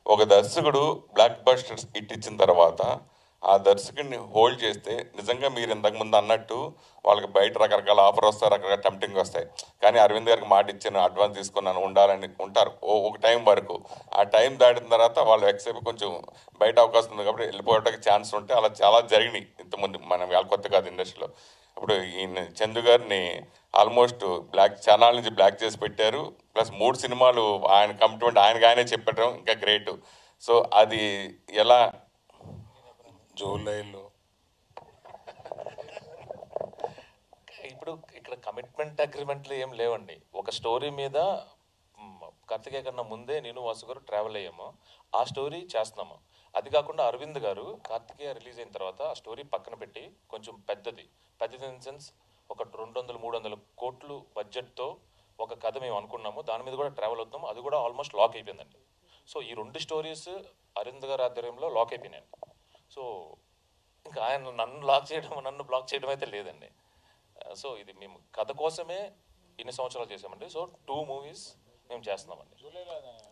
ఒక దర్శకుడు black busters hit ఇచ్చిన తర్వాత ఆ దర్శకుడిని హోల్డ్ చేస్తే నిజంగా మీరు ఇంతకు ముందు అన్నట్టు వాళ్ళకి బయట రకరకాల ఆఫర్ వస్తాయి రకరకాల టెంప్టింగ్ వస్తాయి కానీ అరవింద్ గారికి మాట ఇచ్చాను అడ్వాన్స్ తీసుకున్నాను ఉండాలని ఉంటారు ఓ ఒక టైం వరకు ఆ టైం దాటిన తర్వాత వాళ్ళు ఎక్సైప్ కొంచెం బయట అవకాశం ఉంది కాబట్టి వెళ్ళిపోవడానికి ఛాన్స్ ఉంటే అలా చాలా జరిగినాయి ఇంతమంది మనం వాళ్ళ కొత్త కాదు ఇండస్ట్రీలో ఇప్పుడు ఈయన చందు గారిని ఆల్మోస్ట్ బ్లాక్ ఛానల్ నుంచి బ్లాక్ చేసి పెట్టారు ప్లస్ మూడు సినిమాలు ఆయన కమిట్మెంట్ ఆయనకి ఆయనే చెప్పడం ఇంకా గ్రేట్ సో అది ఎలా జూలైలో ఇప్పుడు ఇక్కడ కమిట్మెంట్ అగ్రిమెంట్లు ఏం లేవండి ఒక స్టోరీ మీద మ్, కార్తికేయ కన్నా ముందే నేను వాసు గారు ట్రావెల్ అయ్యాము ఆ స్టోరీ చేస్తున్నాము అది కాకుండా అరవింద్ గారు కార్తికేయ రిలీజ్ అయిన తర్వాత ఆ స్టోరీ పక్కన పెట్టి కొంచెం పెద్దది పెద్దది ఇన్ సెన్స్ ఒక రెండు వందలు మూడు వందల కోట్లు బడ్జెట్తో ఒక కథ మేము అనుకున్నాము దాని మీద కూడా ట్రావెల్ అవుతున్నాము అది కూడా ఆల్మోస్ట్ లాక్ అయిపోయిందండి సో ఈ రెండు స్టోరీస్ అరవింద్ గారి ఆధ్వర్యంలో లాక్ అయిపోయినాయండి సో ఇంకా ఆయన నన్ను లాక్ చేయడం నన్ను బ్లాక్ చేయడం అయితే లేదండి సో ఇది మేము కథ కోసమే ఇన్ని సంవత్సరాలు చేసామండి సో టూ మూవీస్ మేము చేస్తున్నామండి